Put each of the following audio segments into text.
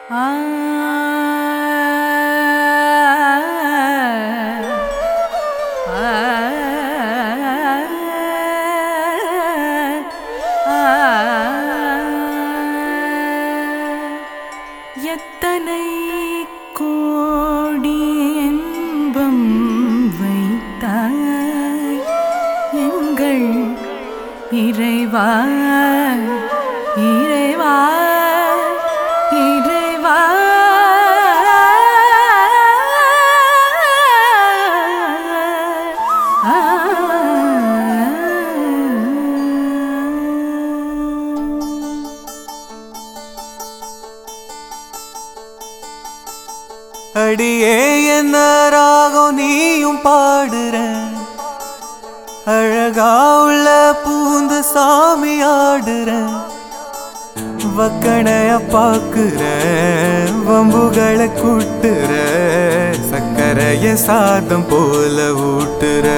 எத்தனை கோடி இன்பம் வைத்தாய் எங்கள் இறைவா இறைவா இறைவா அடியே என்ன ராகம் நீயும் பாடுற அழகா உள்ள பூந்து சாமி ஆடுற வக்கணைய பாக்குற வம்புகளை கூட்டுற சக்கரைய சாதம் போல ஊட்டுற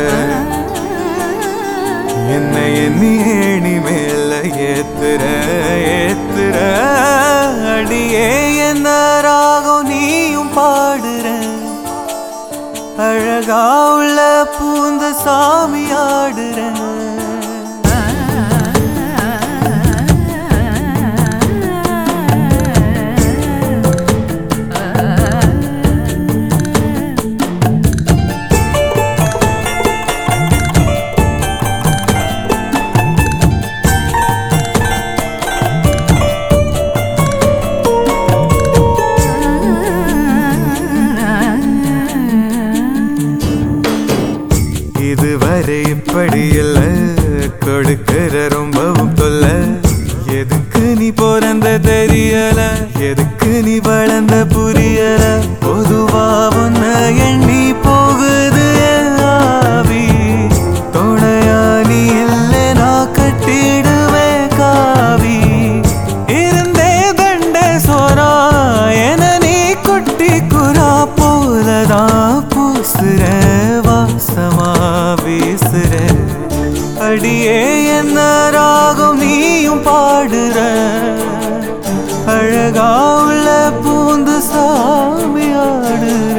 என்னை எண்ணி ஏணி மேல ஏத்துற ஏத்துற அடியே என்ன ராகம் நீயும் பாடுற அழகா உள்ள பூந்த சாமி ஆடுற இதுவரை இப்படி இல்ல கொடுக்கிற ரொம்பவும் தொல்ல எதுக்கு நீ பிறந்த தெரியல எதுக்கு நீ வளர்ந்த புரியல பொதுவா உன்ன எண்ணி போகுது என் ஆவி துணையா நீ இல்லை நான் கட்டிடுவேன் காவி இருந்தே தண்ட சோரா என நீ குட்டி குரா போலதான் பூசுற வாசமா வீசுற அடியே என்ன ராகம் நீயும் பாடுற அழகா உள்ள பூந்து சாமி ஆடுற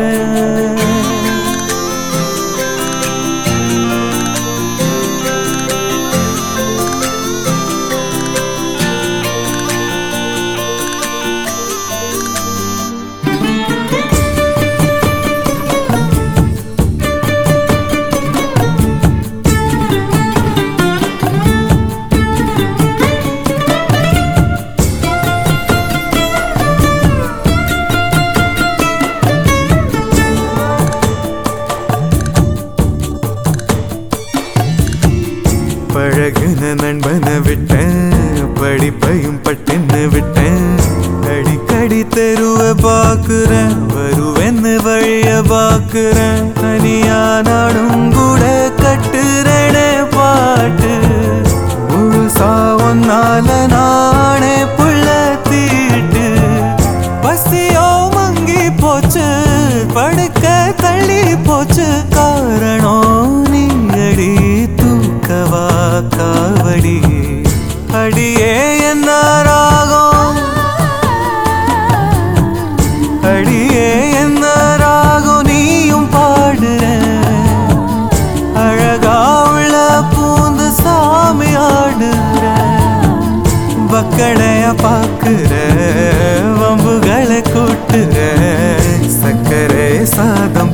பழகுன நண்பனை விட்டேன் படிப்பையும் பட்டுன்னு விட்டேன் அடிக்கடி தெருவ பாக்குறேன் வருவேன்னு வழிய பாக்குறேன் தனியா நாடும் கூட கட்டுறேனே பாட்டு முழுசா ஒன்னால நானே புள்ள தீட்டு பசியோ மங்கி போச்சு படுக்க தள்ளி போச்சு காரணம் நீ அடி தூக்கவா காவடி அடியே என்ன ராகம் அடியே என்ன ராகம் நீயும் பாடுற அழகா உள்ள பூந்து சாமி ஆடுற வக்கடைய பாக்குற வம்புகளை கூட்டுற சக்கரை சாதம்